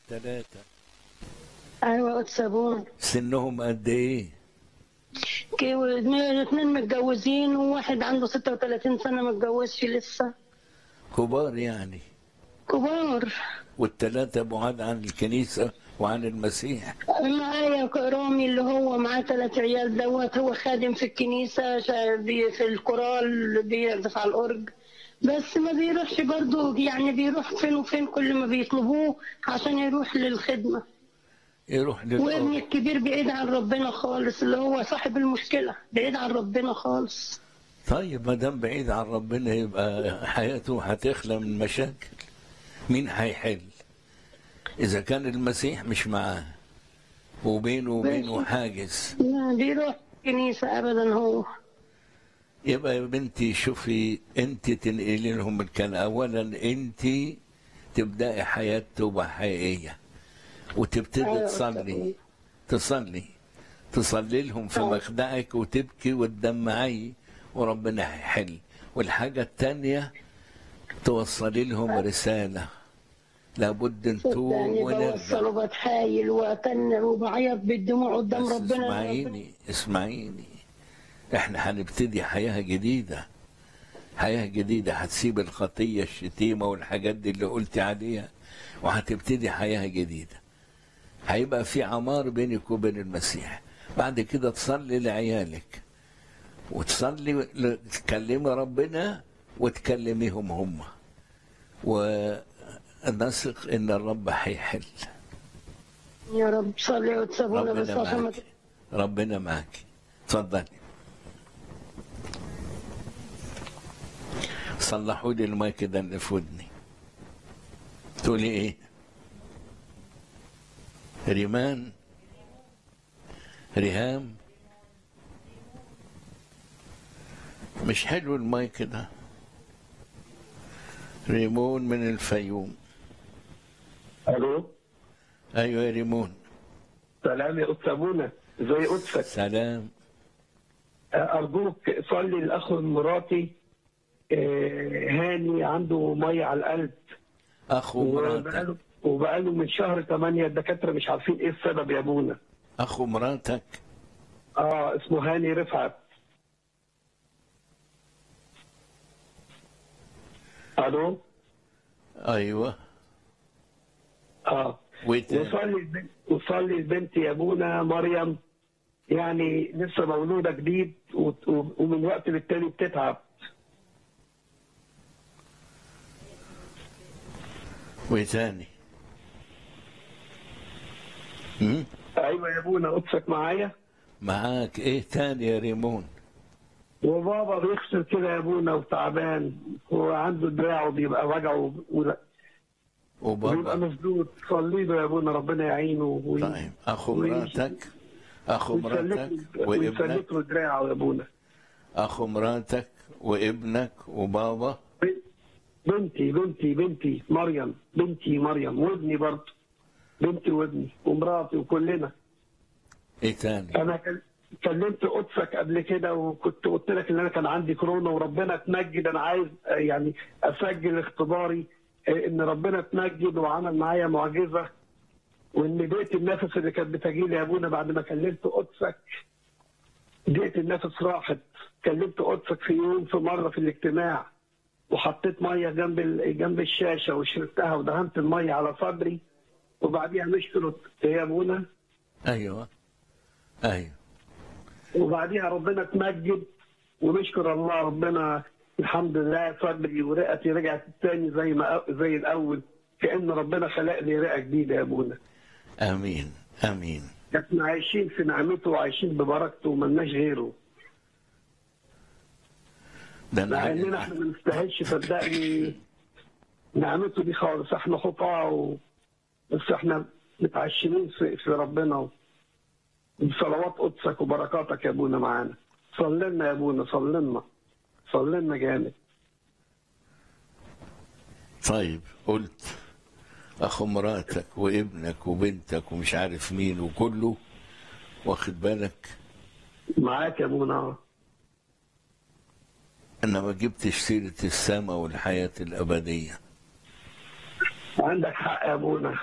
ثلاثة ايوه اتسابون سنهم قد ايه؟ الاثنين متجوزين وواحد عنده 36 سنه ما اتجوزش لسه كبار يعني كبار والثلاثة بعاد عن الكنيسة وعن المسيح معايا رامي اللي هو معاه ثلاث عيال دوت هو خادم في الكنيسة شا- بي- في الكورال بيعزف على الأورج بس ما بيروحش برضه يعني بيروح فين وفين كل ما بيطلبوه عشان يروح للخدمة يروح وابني للأرض الكبير بعيد عن ربنا خالص اللي هو صاحب المشكلة بعيد عن ربنا خالص طيب ما دام بعيد عن ربنا يبقى حياته هتخلى من مشاكل مين هيحل؟ إذا كان المسيح مش معاه وبينه وبينه حاجز ما بيروح كنيسة أبدا هو يبقى يا بنتي شوفي انت تنقلي لهم الكلام اولا انت تبداي حياه توبه حقيقيه وتبتدي أيوة تصلي تصلي تصلي لهم في أيوة. مخدعك وتبكي وتدمعي وربنا هيحل والحاجه الثانيه توصلي لهم رساله لابد نتوب صدقني بوصل ونرجع وبتحايل وأتنع وبعيط بالدموع قدام بس ربنا اسمعيني اسمعيني احنا هنبتدي حياة جديدة حياة جديدة هتسيب الخطية الشتيمة والحاجات دي اللي قلت عليها وهتبتدي حياة جديدة هيبقى في عمار بينك وبين المسيح بعد كده تصلي لعيالك وتصلي ل- تكلمي ربنا وتكلميهم هم ونثق ان الرب هيحل يا رب صلي وتسابونا بس ربنا عشان ما معاك ربنا معاك اتفضلي صلحوا لي المايك ده اللي في ودني تقولي ايه ريمان ريهام مش حلو المايك ده ريمون من الفيوم الو ايوه يا ريمون سلام يا استاذ ابونا زي قدسك سلام ارجوك صلي لاخ مراتي آه، هاني عنده ميه على القلب اخو مراتك وبقاله وبقاله من شهر 8 الدكاتره مش عارفين ايه السبب يا ابونا اخو مراتك اه اسمه هاني رفعت الو ايوه اه وإيه تاني؟ وصلي البنت وصلي البنت يا ابونا مريم يعني لسه مولوده جديد و- و- ومن وقت للتاني بتتعب وايه تاني؟ هم؟ ايوه يا ابونا قدسك معايا معاك ايه تاني يا ريمون؟ وبابا بيغسل كده يا ابونا وتعبان وعنده دراعه بيبقى وجعه و- وبيبقى وبابا مسدود صلي له يا ابونا ربنا يعينه وي- طيب اخو وي- مراتك اخو مراتك ويسلك وابنك ويسلك له دراعه يا ابونا اخو مراتك وابنك وبابا بنتي بنتي بنتي مريم بنتي مريم وابني برضه بنتي وابني ومراتي وكلنا ايه تاني؟ انا كل- كلمت قدسك قبل كده وكنت قلت لك ان انا كان عندي كورونا وربنا تمجد انا عايز آه، يعني اسجل اختباري آه، ان ربنا تمجد وعمل معايا معجزه وان دقيقه النفس اللي كانت بتجيلي يا ابونا بعد ما كلمت قدسك دقيقه النفس راحت كلمت قدسك في يوم في مره في الاجتماع وحطيت ميه جنب ال- جنب الشاشه وشربتها ودهنت الميه على صدري وبعديها نشكر يا ابونا ايوه ايوه وبعديها ربنا تمجد ونشكر الله ربنا الحمد لله صدري ورئتي رجعت تاني زي ما زي الاول كان ربنا خلق لي رئه جديده يا ابونا امين امين احنا عايشين في نعمته وعايشين ببركته وملناش غيره ده مع اننا انا احنا ما نستاهلش صدقني نعمته دي خالص احنا خطاه و... بس احنا متعشمين في, في ربنا و... بصلوات قدسك وبركاتك يا ابونا معانا صلي لنا يا ابونا صلي لنا صلي لنا جامد طيب قلت اخو مراتك وابنك وبنتك ومش عارف مين وكله واخد بالك معاك يا ابونا انا ما جبتش سيره السماء والحياه الابديه عندك حق يا ابونا